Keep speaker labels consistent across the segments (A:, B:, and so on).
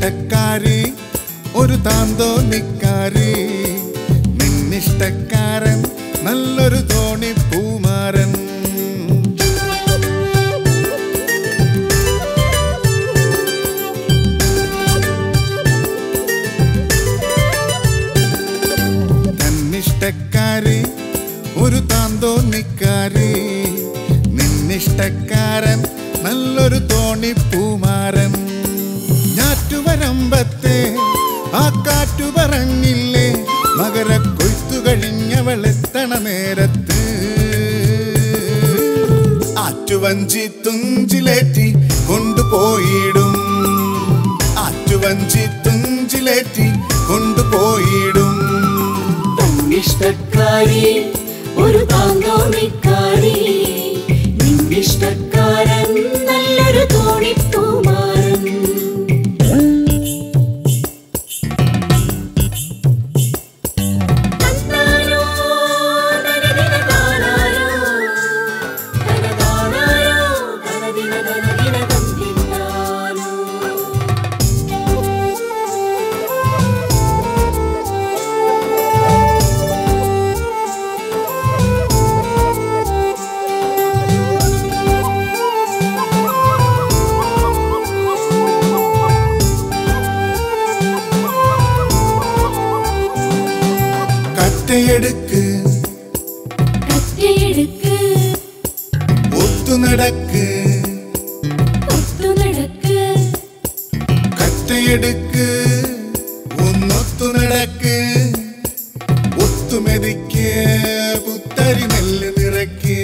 A: തന്നിഷ്ടക്കാരി ഒരു താന്തോന്നിക്കാരി നിന്നിഷ്ടക്കാരൻ നല്ലൊരു തോണി പൂമാരൻ തന്നിഷ്ടക്കാരി ഒരു താന്തോന്നിക്കാരി നിന്നിഷ്ടക്കാരൻ നല്ലൊരു തോണി പൂമാരൻ ഞാറ്റുവരമ്പത്തെ ആ കാറ്റു പറഞ്ഞില്ലേ മകര കൊയ്ത്തു കഴിഞ്ഞവളെത്തണ നേരത്ത് ആറ്റുവഞ്ചി തുഞ്ചിലേറ്റി കൊണ്ടുപോയിടും ആറ്റുവഞ്ചി തുഞ്ചിലേറ്റി കൊണ്ടുപോയിടും
B: തന്നിഷ്ടക്കാരി ഒരു താങ്കോണിക്കാരി നിന്നിഷ്ടക്കാരൻ നല്ലൊരു തോണിപ്പൂമാരൻ തന്നാരോ, തനതിന താനാരോ, തനതാനാരോ, തനതിന തനതിന തന്നിന്നാരോ.
A: കറ്റയെടുക്ക്
B: കറ്റയെടുക്ക്
A: ഒത്തു നടക്ക്
B: ഒത്തു നടക്ക്
A: കറ്റയെടുക്ക് ഒന്നൊത്തു നടക്ക് ഒത്തുമെതിക്ക് പുത്തരി നെല്ല് നിറയ്ക്ക്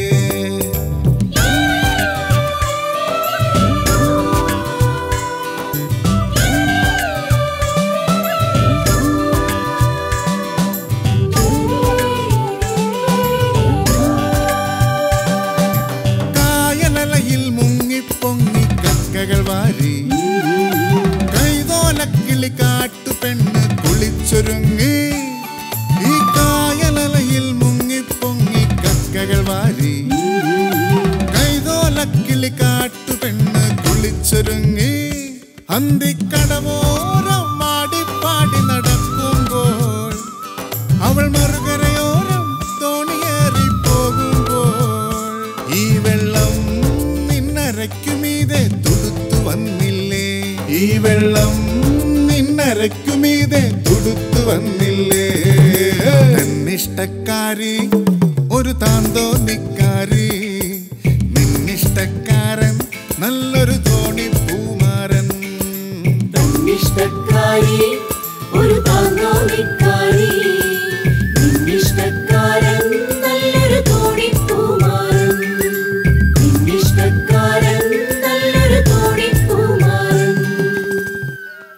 A: കായലലയിൽ മുങ്ങിപ്പൊങ്ങി കക്കകൾ വാരി കൈതോലക്കിളി കാട്ടുപെണ്ണ് കുളിച്ചൊരുങ്ങി ഈ കായലലയിൽ മുങ്ങിപ്പൊങ്ങി കക്കകൾ വാരി കൈതോലക്കിളി കാട്ടുപെണ്ണ് കുളിച്ചൊരുങ്ങി അന്തിക്കടവോരം മാടിപ്പാടി നടക്കുമ്പോൾ അവൾ മറുകരയോരം തോണിയേറി പോകുമ്പോൾ ഈ വെള്ളം നിന്നരയ്ക്കുമീതെ തുടുത്തു വന്നില്ലേ ഈ വെള്ളം നിന്നരയ്ക്കുമീതെ തുടുത്തു വന്നില്ലേ തന്നിഷ്ടക്കാരി ഒരു താന്തോന്നിക്കാരി